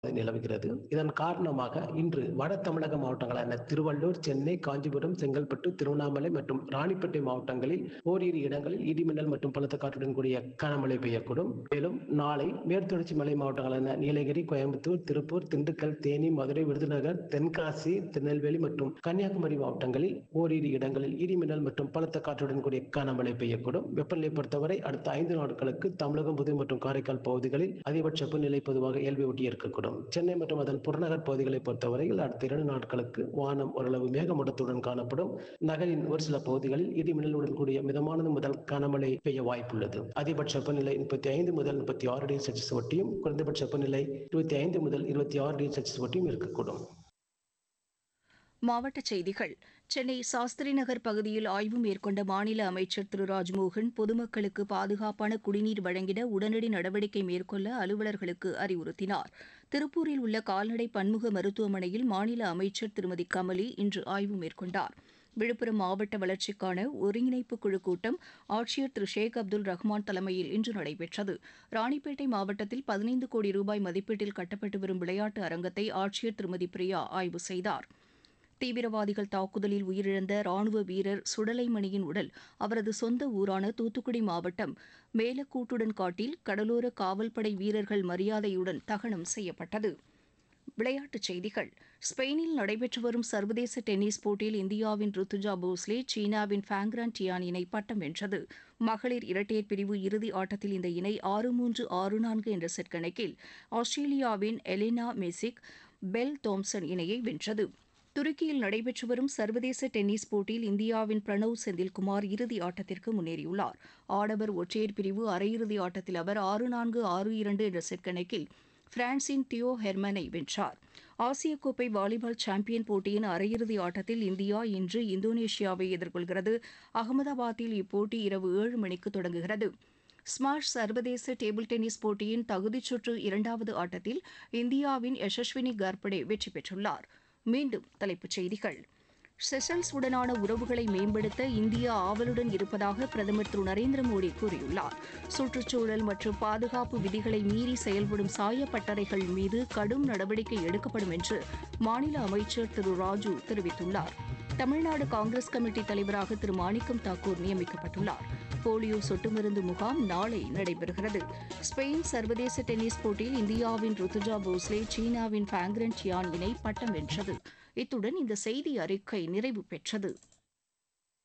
நிலவுகிறது இதன் காரணமாக இன்று வட தமிழக மாவட்டங்களான திருவள்ளூர் சென்னை காஞ்சிபுரம் செங்கல்பட்டு திருவண்ணாமலை மற்றும் ராணிப்பேட்டை மாவட்டங்களில் ஓரிரு இடங்களில் இடிமின்னல் மற்றும் பலத்த காற்றுடன் கூடிய கனமழை பெய்யக்கூடும் மேலும் நாளை மேற்குத்தொடர்ச்சி மலை மாவட்டங்களான நீலகிரி கோயம்புத்தூர் திருப்பூர் திண்டுக்கல் தேனி மதுரை விருதுநகர் தென்காசி திருநெல்வேலி மற்றும் கன்னியாகுமரி மாவட்டங்களில் ஓரிரு இடங்களில் இடிமின்னல் மற்றும் பலத்த காற்றுடன் கூடிய கனமழை பெய்யக்கூடும் வெப்பநிலை பொறுத்தவரை அடுத்த ஐந்து நாட்களுக்கு தமிழகம் புதுவை மற்றும் காரைக்கால் பகுதிகளில் அதிகபட்ச வெப்பநிலை பொதுவாக இயல்பை ஒட்டி இருக்கக்கூடும் சென்னை மற்றும் அதன் புறநகர் பகுதிகளை பொறுத்தவரையில் அடுத்த இரண்டு நாட்களுக்கு வானம் ஓரளவு மேகமூட்டத்துடன் காணப்படும் நகரின் ஒரு சில பகுதிகளில் இடிமின்னலுடன் கூடிய மிதமானது முதல் கனமழை பெய்ய வாய்ப்புள்ளது அதிகபட்ச வெப்பநிலை முப்பத்தி ஐந்து முதல் முப்பத்தி ஆறு டிகிரி செல்சியஸ் ஒட்டியும் குறைந்தபட்ச வெப்பநிலை இருபத்தி ஐந்து முதல் இருபத்தி ஆறு டிகிரி செல்சியஸ் ஒட்டியும் இருக்கக்கூடும் மாவட்டச் செய்திகள் சென்னை சாஸ்திரி நகர் பகுதியில் ஆய்வு மேற்கொண்ட மாநில அமைச்சர் திரு ராஜ்மோகன் பொதுமக்களுக்கு பாதுகாப்பான குடிநீர் வழங்கிட உடனடி நடவடிக்கை மேற்கொள்ள அலுவலர்களுக்கு அறிவுறுத்தினார் திருப்பூரில் உள்ள கால்நடை பன்முக மருத்துவமனையில் மாநில அமைச்சர் திருமதி கமலி இன்று ஆய்வு மேற்கொண்டார் விழுப்புரம் மாவட்ட வளர்ச்சிக்கான ஒருங்கிணைப்பு குழு கூட்டம் ஆட்சியர் திரு ஷேக் அப்துல் ரஹ்மான் தலைமையில் இன்று நடைபெற்றது ராணிப்பேட்டை மாவட்டத்தில் பதினைந்து கோடி ரூபாய் மதிப்பீட்டில் கட்டப்பட்டு வரும் விளையாட்டு அரங்கத்தை ஆட்சியர் திருமதி பிரியா ஆய்வு செய்தார் தீவிரவாதிகள் தாக்குதலில் உயிரிழந்த ராணுவ வீரர் சுடலைமணியின் உடல் அவரது சொந்த ஊரான தூத்துக்குடி மாவட்டம் மேலக்கூட்டுடன் காட்டில் கடலோர காவல்படை வீரர்கள் மரியாதையுடன் தகனம் செய்யப்பட்டது விளையாட்டுச் செய்திகள் ஸ்பெயினில் நடைபெற்று வரும் சர்வதேச டென்னிஸ் போட்டியில் இந்தியாவின் ருத்துஜா போஸ்லே சீனாவின் ஃபேங்ரான் டியான் இணை பட்டம் வென்றது மகளிர் இரட்டையர் பிரிவு இறுதி ஆட்டத்தில் இந்த இணை ஆறு மூன்று ஆறு நான்கு என்ற செட் கணக்கில் ஆஸ்திரேலியாவின் எலினா மெசிக் பெல் தோம்சன் இணையை வென்றது துருக்கியில் நடைபெற்று வரும் சர்வதேச டென்னிஸ் போட்டியில் இந்தியாவின் பிரணவ் செந்தில்குமார் இறுதி ஆட்டத்திற்கு முன்னேறியுள்ளார் ஆடவர் ஒற்றையர் பிரிவு அரையிறுதி ஆட்டத்தில் அவர் ஆறு நான்கு ஆறு இரண்டு என்ற செட் கணக்கில் பிரான்சின் தியோ ஹெர்மனை வென்றார் ஆசிய கோப்பை வாலிபால் சாம்பியன் போட்டியின் அரையிறுதி ஆட்டத்தில் இந்தியா இன்று இந்தோனேஷியாவை எதிர்கொள்கிறது அகமதாபாத்தில் இப்போட்டி இரவு ஏழு மணிக்கு தொடங்குகிறது ஸ்மாஷ் சர்வதேச டேபிள் டென்னிஸ் போட்டியின் தகுதிச் சுற்று இரண்டாவது ஆட்டத்தில் இந்தியாவின் யசஸ்வினி கர்படே வெற்றி பெற்றுள்ளார் மீண்டும் தலைப்புச் செய்திகள் செஷல்ஸ் உடனான உறவுகளை மேம்படுத்த இந்தியா ஆவலுடன் இருப்பதாக பிரதமர் திரு நரேந்திர மோடி கூறியுள்ளார் சுற்றுச்சூழல் மற்றும் பாதுகாப்பு விதிகளை மீறி செயல்படும் சாயப்பட்டறைகள் மீது கடும் நடவடிக்கை எடுக்கப்படும் என்று மாநில அமைச்சர் திரு ராஜு தெரிவித்துள்ளார் தமிழ்நாடு காங்கிரஸ் கமிட்டி தலைவராக திரு மாணிக்கம் தாக்கூர் நியமிக்கப்பட்டுள்ளார் போலியோ சொட்டு மருந்து முகாம் நாளை நடைபெறுகிறது ஸ்பெயின் சர்வதேச டென்னிஸ் போட்டியில் இந்தியாவின் ருத்துஜா போஸ்லே சீனாவின் பாங்ரன் சியான் இணை பட்டம் வென்றது இத்துடன் இந்த செய்தி அறிக்கை நிறைவு பெற்றது